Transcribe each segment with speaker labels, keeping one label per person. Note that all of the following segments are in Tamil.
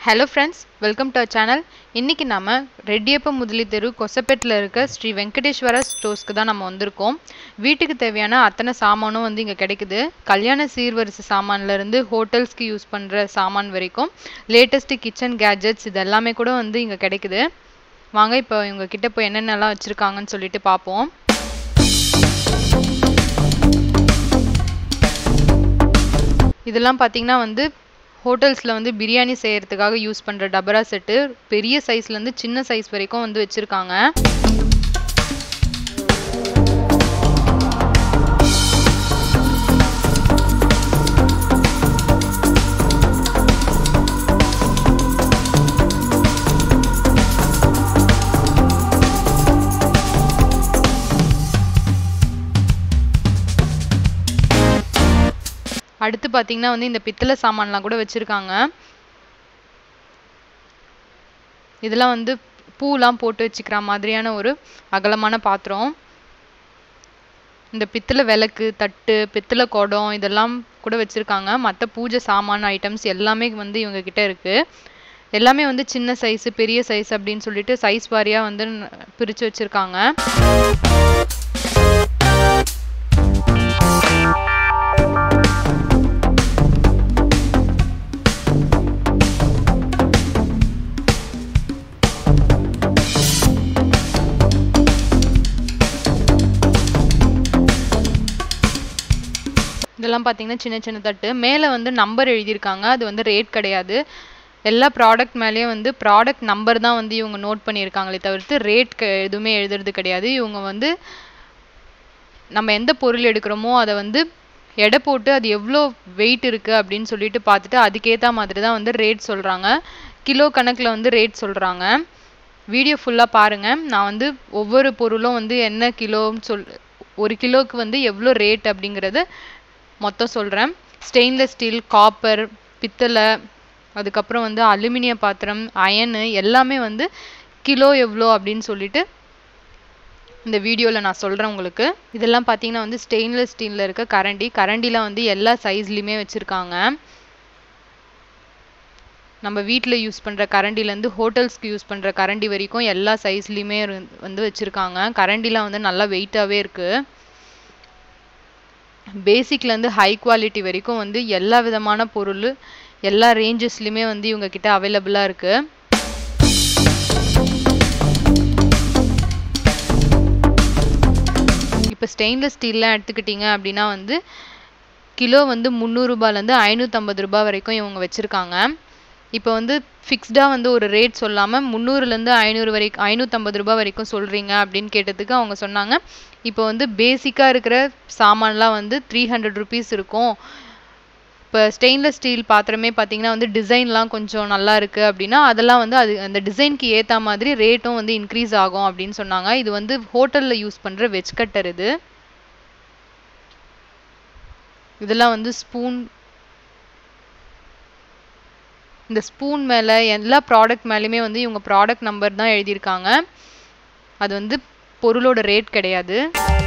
Speaker 1: hello friends welcome to our channel இன்றைக்கி நம்ம ரெட்டியப்ப முதலி தெரு கொசப்பேட்டில் இருக்க ஸ்ரீ வெங்கடேஸ்வரா ஸ்டோர்ஸ்க்கு தான் நம்ம வந்திருக்கோம் வீட்டுக்கு தேவையான அத்தனை சாமானும் வந்து இங்கே கிடைக்குது கல்யாண சீர்வரிசை சாமான்லேருந்து ஹோட்டல்ஸ்க்கு யூஸ் பண்ணுற சாமான் வரைக்கும் லேட்டஸ்ட்டு கிச்சன் கேஜெட்ஸ் இது எல்லாமே கூட வந்து இங்கே கிடைக்குது வாங்க இப்போ இவங்க கிட்ட போய் என்னென்னலாம் வச்சுருக்காங்கன்னு சொல்லிட்டு பார்ப்போம் இதெல்லாம் பார்த்தீங்கன்னா வந்து ஹோட்டல்ஸில் வந்து பிரியாணி செய்கிறதுக்காக யூஸ் பண்ணுற டபரா செட்டு பெரிய சைஸ்லேருந்து சின்ன சைஸ் வரைக்கும் வந்து வச்சுருக்காங்க அடுத்து பார்த்தீங்கன்னா வந்து இந்த பித்தளை சாமான்லாம் கூட வச்சுருக்காங்க இதெல்லாம் வந்து பூலாம் போட்டு வச்சுக்கிற மாதிரியான ஒரு அகலமான பாத்திரம் இந்த பித்தளை விளக்கு தட்டு பித்தளை குடம் இதெல்லாம் கூட வச்சுருக்காங்க மற்ற பூஜை சாமான ஐட்டம்ஸ் எல்லாமே வந்து இவங்க கிட்ட இருக்குது எல்லாமே வந்து சின்ன சைஸு பெரிய சைஸ் அப்படின்னு சொல்லிட்டு சைஸ் வாரியாக வந்து பிரித்து வச்சுருக்காங்க இதெல்லாம் பார்த்தீங்கன்னா சின்ன சின்ன தட்டு மேலே வந்து நம்பர் எழுதியிருக்காங்க அது வந்து ரேட் கிடையாது எல்லா ப்ராடக்ட் மேலேயும் வந்து ப்ராடக்ட் நம்பர் தான் வந்து இவங்க நோட் பண்ணியிருக்காங்களே தவிர்த்து ரேட் க எதுவுமே எழுதுறது கிடையாது இவங்க வந்து நம்ம எந்த பொருள் எடுக்கிறோமோ அதை வந்து எடை போட்டு அது எவ்வளோ வெயிட் இருக்குது அப்படின்னு சொல்லிட்டு பார்த்துட்டு அதுக்கேற்ற மாதிரி தான் வந்து ரேட் சொல்கிறாங்க கிலோ கணக்கில் வந்து ரேட் சொல்கிறாங்க வீடியோ ஃபுல்லாக பாருங்கள் நான் வந்து ஒவ்வொரு பொருளும் வந்து என்ன கிலோன்னு சொல் ஒரு கிலோவுக்கு வந்து எவ்வளோ ரேட் அப்படிங்கிறது மொத்தம் சொல்கிறேன் ஸ்டெயின்லெஸ் ஸ்டீல் காப்பர் பித்தளை அதுக்கப்புறம் வந்து அலுமினிய பாத்திரம் அயனு எல்லாமே வந்து கிலோ எவ்வளோ அப்படின்னு சொல்லிட்டு இந்த வீடியோவில் நான் சொல்கிறேன் உங்களுக்கு இதெல்லாம் பார்த்தீங்கன்னா வந்து ஸ்டெயின்லெஸ் ஸ்டீலில் இருக்க கரண்டி கரண்டிலாம் வந்து எல்லா சைஸ்லேயுமே வச்சுருக்காங்க நம்ம வீட்டில் யூஸ் பண்ணுற கரண்டிலேருந்து ஹோட்டல்ஸ்க்கு யூஸ் பண்ணுற கரண்டி வரைக்கும் எல்லா சைஸ்லேயுமே வந்து வச்சுருக்காங்க கரண்டிலாம் வந்து நல்லா வெயிட்டாகவே இருக்குது பேசிக்லேருந்து ஹை குவாலிட்டி வரைக்கும் வந்து எல்லா விதமான பொருள் எல்லா ரேஞ்சஸ்லையுமே வந்து இவங்க கிட்ட அவைலபிளாக இருக்குது இப்போ ஸ்டெயின்லெஸ் ஸ்டீல்லாம் எடுத்துக்கிட்டிங்க அப்படின்னா வந்து கிலோ வந்து முந்நூறுரூபாலேருந்து ஐநூற்றம்பது ரூபா வரைக்கும் இவங்க வச்சுருக்காங்க இப்போ வந்து ஃபிக்ஸ்டாக வந்து ஒரு ரேட் சொல்லாமல் முந்நூறுலேருந்து ஐநூறு வரைக்கும் ஐநூற்றம்பது ரூபா வரைக்கும் சொல்கிறீங்க அப்படின்னு கேட்டதுக்கு அவங்க சொன்னாங்க இப்போ வந்து பேசிக்காக இருக்கிற சாமான்லாம் வந்து த்ரீ ஹண்ட்ரட் ருபீஸ் இருக்கும் இப்போ ஸ்டெயின்லெஸ் ஸ்டீல் பாத்திரமே பார்த்தீங்கன்னா வந்து டிசைன்லாம் கொஞ்சம் நல்லா இருக்குது அப்படின்னா அதெல்லாம் வந்து அது அந்த டிசைனுக்கு ஏற்ற மாதிரி ரேட்டும் வந்து இன்க்ரீஸ் ஆகும் அப்படின்னு சொன்னாங்க இது வந்து ஹோட்டலில் யூஸ் பண்ணுற வெஜ் கட்டர் இது இதெல்லாம் வந்து ஸ்பூன் இந்த ஸ்பூன் மேலே எல்லா ப்ராடக்ட் மேலேயுமே வந்து இவங்க ப்ராடக்ட் நம்பர் தான் எழுதியிருக்காங்க அது வந்து பொருளோட ரேட் கிடையாது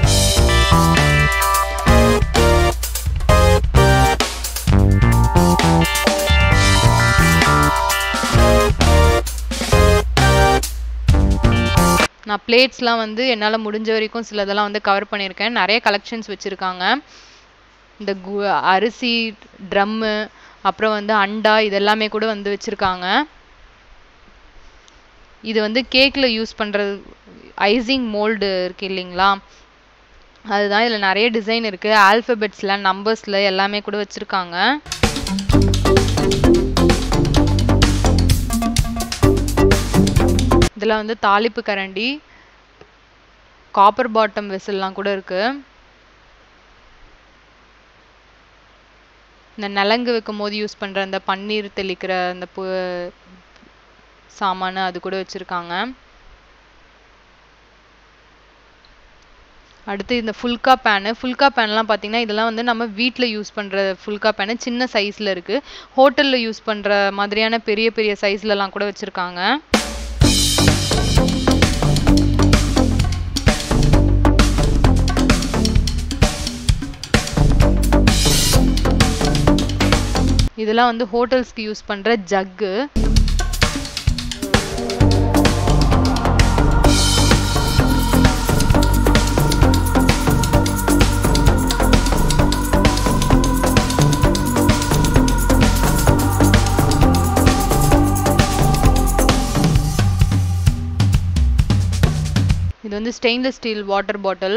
Speaker 1: நான் பிளேட்ஸ்லாம் வந்து என்னால் முடிஞ்ச வரைக்கும் சிலதெல்லாம் வந்து கவர் பண்ணியிருக்கேன் நிறைய கலெக்ஷன்ஸ் வச்சுருக்காங்க இந்த கு அரிசி ட்ரம்மு அப்புறம் வந்து அண்டா இதெல்லாமே கூட வந்து வச்சுருக்காங்க இது வந்து கேக்கில் யூஸ் பண்ணுறது ஐசிங் மோல்டு இருக்குது இல்லைங்களா அதுதான் இதில் நிறைய டிசைன் இருக்குது ஆல்ஃபபெட்ஸில் நம்பர்ஸில் எல்லாமே கூட வச்சுருக்காங்க இதில் வந்து தாளிப்பு கரண்டி காப்பர் பாட்டம் வெசல்லாம் கூட இருக்குது இந்த நலங்கு வைக்கும் போது யூஸ் பண்ணுற அந்த பன்னீர் தெளிக்கிற அந்த பு சாமானு அது கூட வச்சுருக்காங்க அடுத்து இந்த ஃபுல்கா பேனு ஃபுல்கா பேன்லாம் பார்த்தீங்கன்னா இதெல்லாம் வந்து நம்ம வீட்டில் யூஸ் பண்ணுற ஃபுல்கா பேனு சின்ன சைஸில் இருக்குது ஹோட்டலில் யூஸ் பண்ணுற மாதிரியான பெரிய பெரிய சைஸ்லலாம் கூட வச்சுருக்காங்க இதெல்லாம் வந்து ஹோட்டல்ஸ்க்கு யூஸ் பண்ணுற ஜக்கு வந்து ஸ்டெயின்லெஸ் ஸ்டீல் வாட்டர் பாட்டில்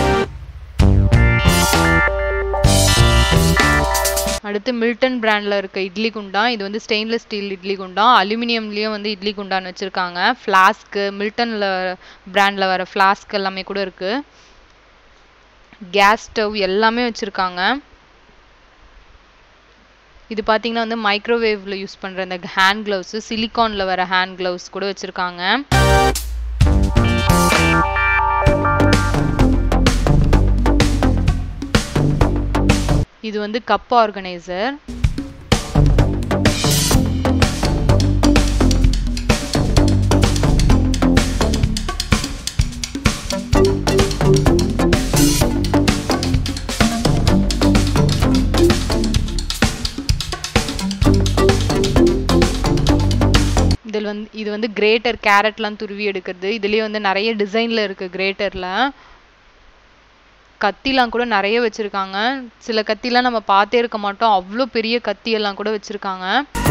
Speaker 1: அடுத்து மில்டன் பிராண்டில் இருக்க இட்லி குண்டான் இது வந்து ஸ்டெயின்லெஸ் ஸ்டீல் இட்லி குண்டான் அலுமினியம்லேயும் வந்து இட்லி குண்டான் வச்சுருக்காங்க ஃப்ளாஸ்க்கு மில்டனில் பிராண்டில் வர ஃப்ளாஸ்க் எல்லாமே கூட இருக்குது கேஸ் ஸ்டவ் எல்லாமே வச்சுருக்காங்க இது பார்த்தீங்கன்னா வந்து மைக்ரோவேவில் யூஸ் பண்ணுற இந்த ஹேண்ட் க்ளவுஸு சிலிக்கானில் வர ஹேண்ட் க்ளவுஸ் கூட வச்சுருக்காங்க இது வந்து கப் ஆர்கனைசர் இதில் வந்து இது வந்து கிரேட்டர் கேரட்லாம் துருவி எடுக்கிறது இதுலேயே வந்து நிறைய டிசைனில் இருக்குது கிரேட்டரில் கத்திலாம் கூட நிறைய வச்சுருக்காங்க சில கத்திலாம் நம்ம பார்த்தே இருக்க மாட்டோம் அவ்வளோ பெரிய கத்தியெல்லாம் கூட வச்சுருக்காங்க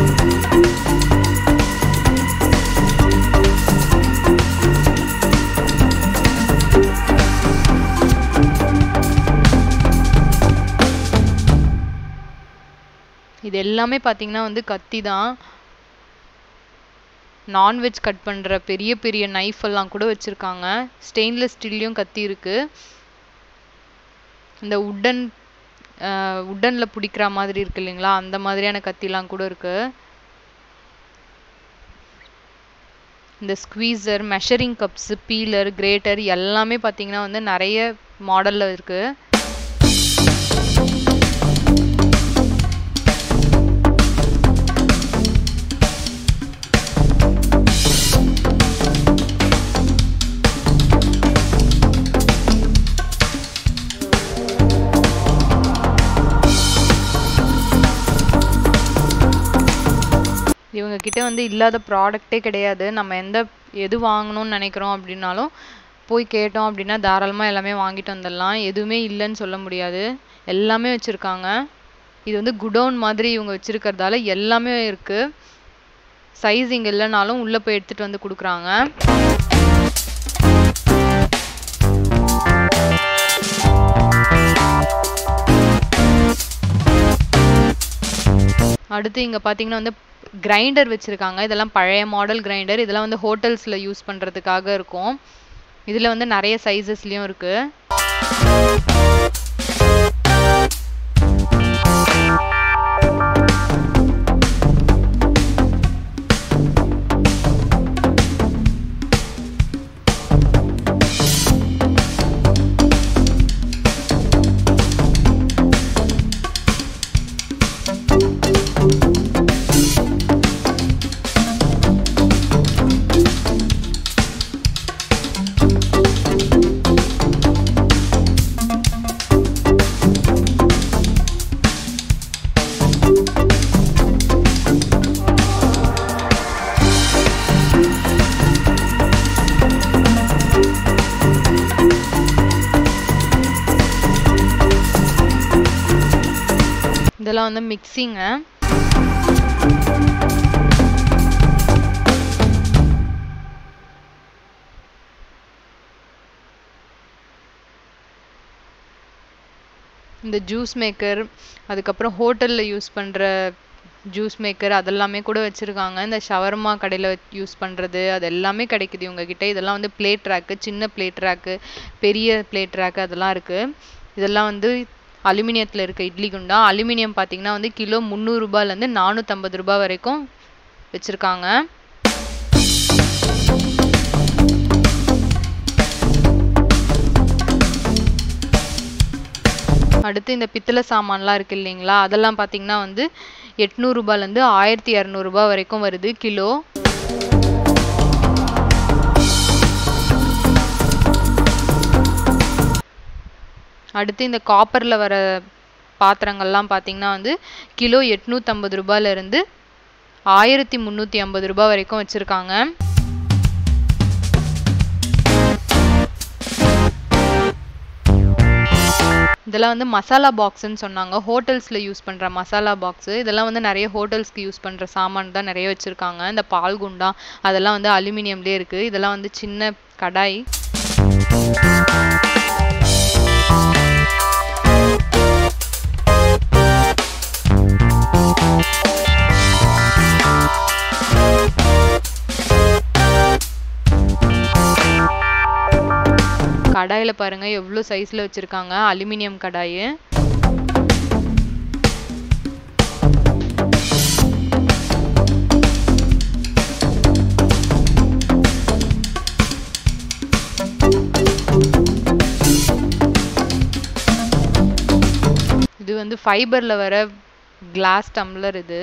Speaker 1: இது எல்லாமே பார்த்தீங்கன்னா வந்து கத்தி தான் நான்வெஜ் கட் பண்ணுற பெரிய பெரிய நைஃப் எல்லாம் கூட வச்சுருக்காங்க ஸ்டெயின்லெஸ் ஸ்டீல்லையும் கத்தி இருக்குது இந்த உட்டன் உட்டனில் பிடிக்கிற மாதிரி இருக்கு இல்லைங்களா அந்த மாதிரியான கத்திலாம் கூட இருக்குது இந்த squeezer measuring cups peeler grater எல்லாமே பார்த்தீங்கன்னா வந்து நிறைய மாடலில் இருக்குது இவங்க கிட்ட வந்து இல்லாத ப்ராடக்ட்டே கிடையாது நம்ம எந்த எது வாங்கணும்னு நினைக்கிறோம் அப்படின்னாலும் போய் கேட்டோம் அப்படின்னா தாராளமாக எல்லாமே வாங்கிட்டு வந்துடலாம் எதுவுமே இல்லைன்னு சொல்ல முடியாது எல்லாமே வச்சுருக்காங்க இது வந்து குடோன் மாதிரி இவங்க வச்சுருக்கிறதால எல்லாமே இருக்குது சைஸ் இங்கே இல்லைனாலும் உள்ளே போய் எடுத்துகிட்டு வந்து கொடுக்குறாங்க அடுத்து இங்கே பார்த்தீங்கன்னா வந்து கிரைண்டர் வச்சுருக்காங்க இதெல்லாம் பழைய மாடல் கிரைண்டர் இதெல்லாம் வந்து ஹோட்டல்ஸில் யூஸ் பண்ணுறதுக்காக இருக்கும் இதில் வந்து நிறைய சைஸஸ்லேயும் இருக்குது இதெல்லாம் வந்து மிக்சிங்க இந்த ஜூஸ் மேக்கர் அதுக்கப்புறம் ஹோட்டலில் யூஸ் பண்ணுற ஜூஸ் மேக்கர் அதெல்லாமே கூட வச்சுருக்காங்க இந்த ஷவர்மா கடையில் யூஸ் பண்ணுறது அது எல்லாமே கிடைக்குது இவங்கக்கிட்ட இதெல்லாம் வந்து பிளேட் ரேக்கு சின்ன பிளேட் ரேக்கு பெரிய பிளேட் ரேக்கு அதெல்லாம் இருக்குது இதெல்லாம் வந்து அலுமினியத்தில் இருக்க இட்லி குண்டா அலுமினியம் பார்த்தீங்கன்னா வந்து கிலோ முந்நூறுரூபாலேருந்து நானூற்றம்பது ரூபா வரைக்கும் வச்சுருக்காங்க அடுத்து இந்த பித்தளை சாமான்லாம் இருக்குது இல்லைங்களா அதெல்லாம் பார்த்தீங்கன்னா வந்து எட்நூறுபாலேருந்து ஆயிரத்தி இரநூறுபா வரைக்கும் வருது கிலோ அடுத்து இந்த காப்பரில் வர பாத்திரங்கள்லாம் பார்த்தீங்கன்னா வந்து கிலோ எட்நூற்றம்பது ரூபாயிலேருந்து ஆயிரத்தி முந்நூற்றி ஐம்பது ரூபாய் வரைக்கும் வச்சுருக்காங்க இதெல்லாம் வந்து மசாலா பாக்ஸ்ன்னு சொன்னாங்க ஹோட்டல்ஸில் யூஸ் பண்ணுற மசாலா பாக்ஸு இதெல்லாம் வந்து நிறைய ஹோட்டல்ஸ்க்கு யூஸ் பண்ணுற சாமான் தான் நிறைய வச்சுருக்காங்க இந்த பால் குண்டா அதெல்லாம் வந்து அலுமினியம்லேயே இருக்குது இதெல்லாம் வந்து சின்ன கடாய் கடாயில் பாருங்க எவ்வளோ சைஸில் வச்சுருக்காங்க அலுமினியம் கடாய் இது வந்து ஃபைபரில் வர கிளாஸ் டம்ளர் இது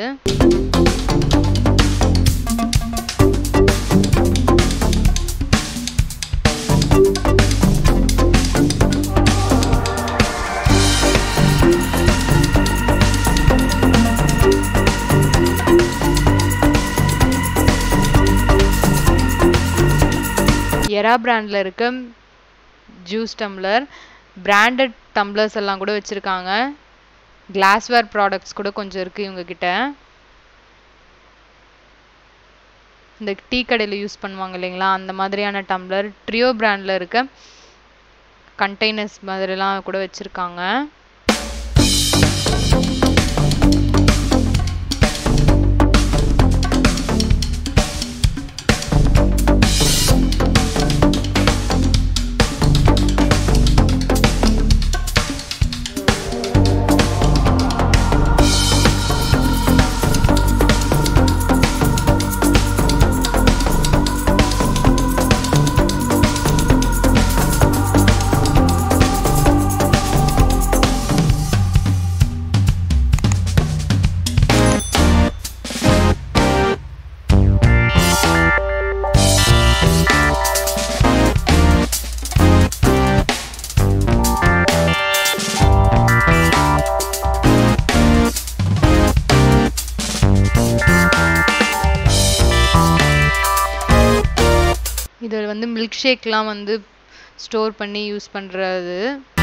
Speaker 1: எரா பிராண்டில் இருக்க ஜூஸ் டம்ளர் பிராண்டட் டம்ளர்ஸ் எல்லாம் கூட வச்சுருக்காங்க கிளாஸ்வேர் ப்ராடக்ட்ஸ் கூட கொஞ்சம் இருக்குது இவங்கக்கிட்ட இந்த டீ கடையில் யூஸ் பண்ணுவாங்க இல்லைங்களா அந்த மாதிரியான டம்ளர் ட்ரியோ பிராண்டில் இருக்க கண்டெய்னர்ஸ் மாதிரிலாம் கூட வச்சுருக்காங்க இது வந்து மில்க் ஷேக்லாம் வந்து ஸ்டோர் பண்ணி யூஸ் பண்ணுறது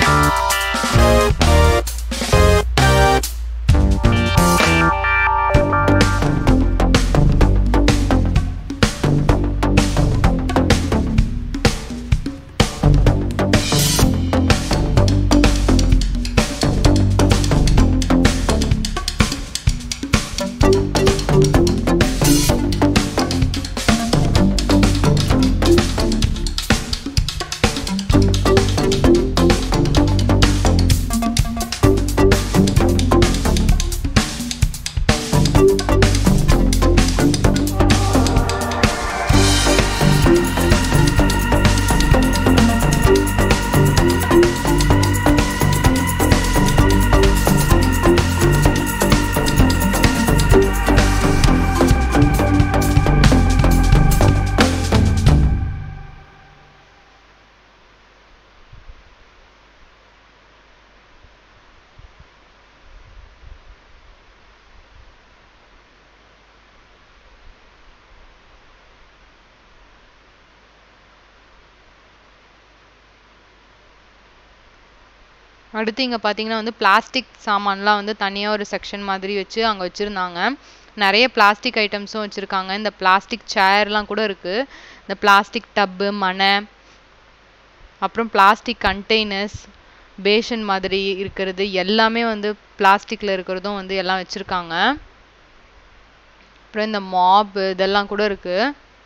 Speaker 1: அடுத்து இங்கே பார்த்தீங்கன்னா வந்து பிளாஸ்டிக் சாமான்லாம் வந்து தனியாக ஒரு செக்ஷன் மாதிரி வச்சு அங்கே வச்சுருந்தாங்க நிறைய பிளாஸ்டிக் ஐட்டம்ஸும் வச்சுருக்காங்க இந்த பிளாஸ்டிக் சேர்லாம் கூட இருக்குது இந்த பிளாஸ்டிக் டப்பு மனை அப்புறம் பிளாஸ்டிக் கண்டெய்னர்ஸ் பேஷன் மாதிரி இருக்கிறது எல்லாமே வந்து பிளாஸ்டிக்கில் இருக்கிறதும் வந்து எல்லாம் வச்சுருக்காங்க அப்புறம் இந்த மாப் இதெல்லாம் கூட இருக்குது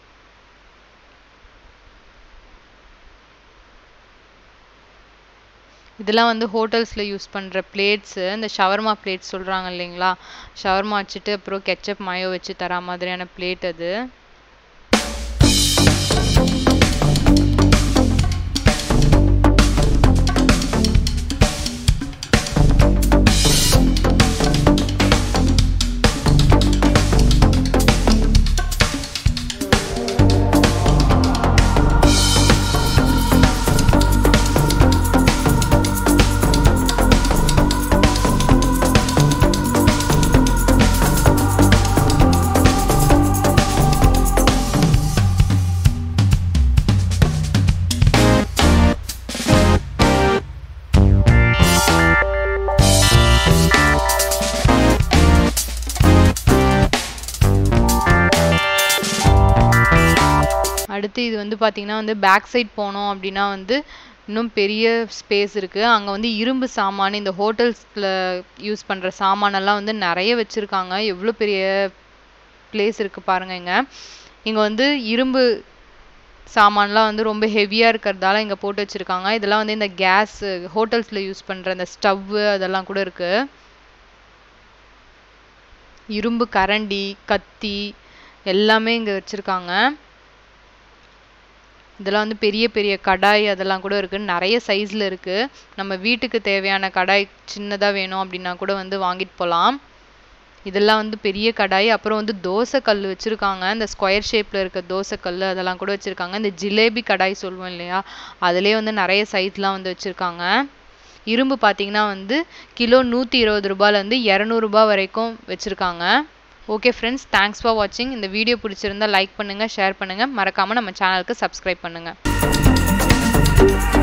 Speaker 1: இதெல்லாம் வந்து ஹோட்டல்ஸில் யூஸ் பண்ணுற பிளேட்ஸு இந்த ஷவர்மா பிளேட்ஸ் சொல்கிறாங்க இல்லைங்களா ஷவர்மா வச்சுட்டு அப்புறம் கெச்சப் மயோ வச்சு தரா மாதிரியான பிளேட் அது அடுத்து இது வந்து பார்த்தீங்கன்னா வந்து பேக் சைட் போனோம் அப்படின்னா வந்து இன்னும் பெரிய ஸ்பேஸ் இருக்குது அங்கே வந்து இரும்பு சாமான் இந்த ஹோட்டல்ஸில் யூஸ் பண்ணுற சாமானெல்லாம் வந்து நிறைய வச்சுருக்காங்க எவ்வளோ பெரிய பிளேஸ் இருக்குது பாருங்க இங்கே இங்கே வந்து இரும்பு சாமான்லாம் வந்து ரொம்ப ஹெவியாக இருக்கிறதால இங்கே போட்டு வச்சுருக்காங்க இதெல்லாம் வந்து இந்த கேஸ் ஹோட்டல்ஸில் யூஸ் பண்ணுற இந்த ஸ்டவ்வு அதெல்லாம் கூட இருக்குது இரும்பு கரண்டி கத்தி எல்லாமே இங்கே வச்சுருக்காங்க இதெல்லாம் வந்து பெரிய பெரிய கடாய் அதெல்லாம் கூட இருக்குது நிறைய சைஸில் இருக்குது நம்ம வீட்டுக்கு தேவையான கடாய் சின்னதாக வேணும் அப்படின்னா கூட வந்து வாங்கிட்டு போகலாம் இதெல்லாம் வந்து பெரிய கடாய் அப்புறம் வந்து தோசை கல் வச்சுருக்காங்க இந்த ஸ்கொயர் ஷேப்பில் இருக்க தோசை கல் அதெல்லாம் கூட வச்சுருக்காங்க இந்த ஜிலேபி கடாய் சொல்லுவோம் இல்லையா அதிலே வந்து நிறைய சைஸ்லாம் வந்து வச்சுருக்காங்க இரும்பு பார்த்தீங்கன்னா வந்து கிலோ நூற்றி இருபது ரூபாயிலேருந்து இரநூறுபா வரைக்கும் வச்சுருக்காங்க ஓகே ஃப்ரெண்ட்ஸ் தேங்க்ஸ் ஃபார் வாட்சிங் இந்த வீடியோ பிடிச்சிருந்தா லைக் பண்ணுங்கள் ஷேர் பண்ணுங்கள் மறக்காமல் நம்ம சேனலுக்கு சப்ஸ்கிரைப் பண்ணுங்கள்